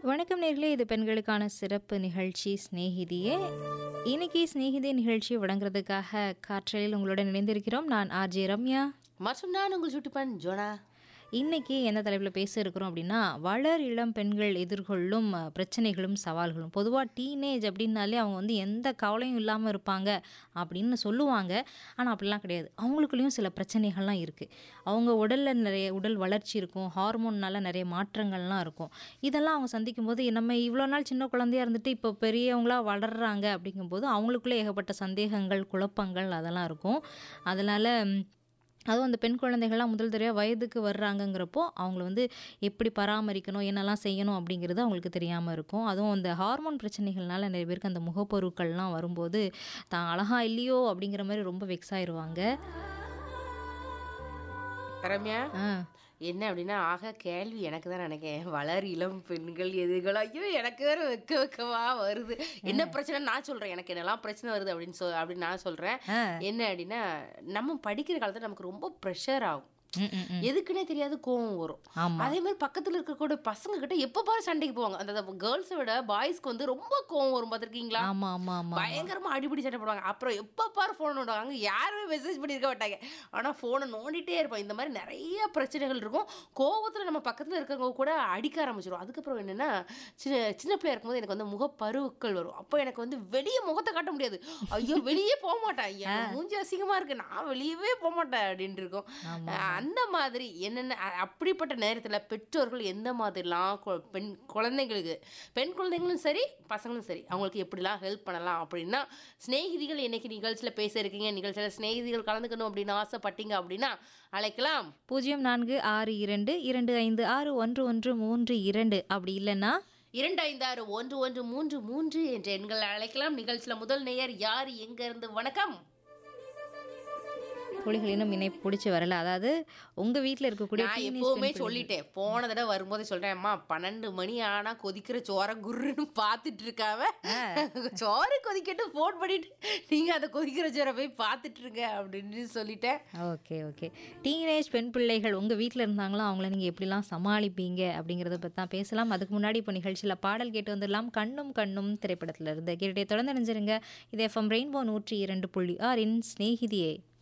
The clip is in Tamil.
வணக்கம் நேர்களே இது பெண்களுக்கான சிறப்பு நிகழ்ச்சி சிநேகிதியே இன்னைக்கு சிநேகிதி நிகழ்ச்சி வழங்குறதுக்காக காற்றலில் உங்களுடன் இணைந்திருக்கிறோம் நான் ஆர்ஜே ரம்யா மற்றும் நான் உங்கள் சுட்டிப்பன் ஜோனா இன்னைக்கு எந்த தலைப்பில் பேச இருக்கிறோம் அப்படின்னா வளர் இளம் பெண்கள் எதிர்கொள்ளும் அஹ், பிரச்சனைகளும் சவால்களும் பொதுவாக டீனேஜ் அப்படின்னாலே அவங்க வந்து எந்த கவலையும் இல்லாமல் இருப்பாங்க அப்படின்னு சொல்லுவாங்க ஆனால் அப்படிலாம் கிடையாது அவங்களுக்குள்ளேயும் சில பிரச்சனைகள்லாம் இருக்குது அவங்க உடலில் நிறைய உடல் வளர்ச்சி இருக்கும் ஹார்மோன்னால நிறைய மாற்றங்கள்லாம் இருக்கும் இதெல்லாம் அவங்க சந்திக்கும் போது நம்ம இவ்வளோ நாள் சின்ன குழந்தையா இருந்துட்டு இப்போ பெரியவங்களா வளர்றாங்க அப்படிங்கும்போது அவங்களுக்குள்ளே ஏகப்பட்ட சந்தேகங்கள் குழப்பங்கள் அதெல்லாம் இருக்கும் அதனால் அதுவும் அந்த பெண் குழந்தைகள்லாம் முதல் தடவையாக வயதுக்கு வர்றாங்கங்கிறப்போ அவங்கள வந்து எப்படி பராமரிக்கணும் என்னெல்லாம் செய்யணும் அப்படிங்கிறது அவங்களுக்கு தெரியாமல் இருக்கும் அதுவும் அந்த ஹார்மோன் பிரச்சனைகள்னால நிறைய பேருக்கு அந்த முகப்பொருட்கள்லாம் வரும்போது தான் அழகா இல்லையோ அப்படிங்கிற மாதிரி ரொம்ப வெக்ஸ் ஆயிடுவாங்க ரம்யா ஆ என்ன அப்படின்னா ஆக கேள்வி எனக்கு தான் நினைக்கிறேன் வளர் இளம் பெண்கள் எதுகள் ஐயோ எனக்கு வேற வெக்க வெக்கவா வருது என்ன பிரச்சனை நான் சொல்றேன் எனக்கு என்னெல்லாம் பிரச்சனை வருது அப்படின்னு சொல் அப்படின்னு நான் சொல்றேன் ஆ. என்ன அப்படின்னா நம்ம படிக்கிற காலத்துல நமக்கு ரொம்ப ப்ரெஷர் ஆகும் ம், ம், ம். எதுக்குன்னே தெரியாது கோவம் வரும் ஆமா அதே மாதிரி பக்கத்துல இருக்கக்கூடிய பசங்க கிட்ட எப்ப பாரு சண்டைக்கு போவாங்க அந்த கேர்ள்ஸை விட பாய்ஸ்க்கு வந்து ரொம்ப கோவம் வரும் பார்த்திருக்கீங்களா ஆமா ஆமா ஆமா பயங்கரமா அடிப்படி சண்டை போடுவாங்க அப்புறம் எப்ப பாரு ஃபோன் நோண்டுவாங்க யாருமே மெசேஜ் பண்ணியிருக்க மாட்டாங்க ஆனா ஃபோனை நோண்டிட்டே இருப்போம் இந்த மாதிரி நிறைய பிரச்சனைகள் இருக்கும் கோவத்துல நம்ம பக்கத்துல இருக்கிறவங்க கூட அடிக்க ஆரம்பிச்சிடும் அதுக்கப்புறம் என்னன்னா சின்ன சின்ன பிள்ளையா இருக்கும்போது எனக்கு வந்து முகப்பருவுக்கள் வரும் அப்போ எனக்கு வந்து வெளியே முகத்தை காட்ட முடியாது ஐயோ வெளியே போக மாட்டேன் என் மூஞ்சி அசிங்கமா இருக்கு நான் வெளியவே போக மாட்டேன் அப்படின்னு இருக்கும் ஆமா. அஹ் அந்த மாதிரி என்னென்ன அ- அப்படிப்பட்ட நேரத்துல பெற்றோர்கள் எந்த மாதிரிலாம் கொ- பெண் குழந்தைங்களுக்கு பெண் குழந்தைங்களும் சரி பசங்களும் சரி அவங்களுக்கு எப்படிலாம் ஹெல்ப் பண்ணலாம் அப்படின்னா சிநேகிதிகள் இன்னைக்கு நிகழ்ச்சியில் பேச இருக்கீங்க நிகழ்ச்சியில் சிநேகிதிகள் கலந்துக்கணும் அப்படின்னு ஆசைப்பட்டீங்க அப்படின்னா அழைக்கலாம் பூஜ்ஜியம் நான்கு ஆறு இரண்டு இரண்டு ஐந்து ஆறு ஒன்று ஒன்று மூன்று இரண்டு அப்படி இல்லைன்னா இரண்டு ஐந்து ஆறு ஒன்று ஒன்று மூன்று மூன்று என்ற எண்களை அழைக்கலாம் நிகழ்ச்சியில் முதல் நேயர் யார் எங்க இருந்து வணக்கம் புலிகள் இன்னும் இணைப்பு பிடிச்சி வரல அதாவது உங்க வீட்டில் இருக்கக்கூடிய நான் teenage எப்பவுமே பெண் பிள்ளைகள். சொல்லிட்டேன் போன தடவை வரும்போதே சொல்றேன் அம்மா பன்னெண்டு மணி ஆனா கொதிக்கிற சோற குருன்னு பார்த்துட்டு இருக்காம சோறு கொதிக்கட்டு ஃபோன் பண்ணிட்டு நீங்க அந்த கொதிக்கிற சோறை போய் பார்த்துட்டு இருங்க அப்படின்னு சொல்லிட்டேன் ஓகே ஓகே டீனேஜ் பெண் பிள்ளைகள் உங்கள் வீட்டில் இருந்தாங்களோ அவங்கள நீங்கள் எப்படிலாம் சமாளிப்பீங்க அப்படிங்கிறத பற்றி தான் பேசலாம் அதுக்கு முன்னாடி இப்போ நிகழ்ச்சியில் பாடல் கேட்டு வந்துடலாம் கண்ணும் கண்ணும் திரைப்படத்தில் இருந்து கேட்டுட்டே தொடர்ந்து நினைஞ்சிருங்க இது எஃப்எம் ரெயின்போ நூற்றி இரண்டு புள்ளி ஆறின் ஸ்நேகிதியே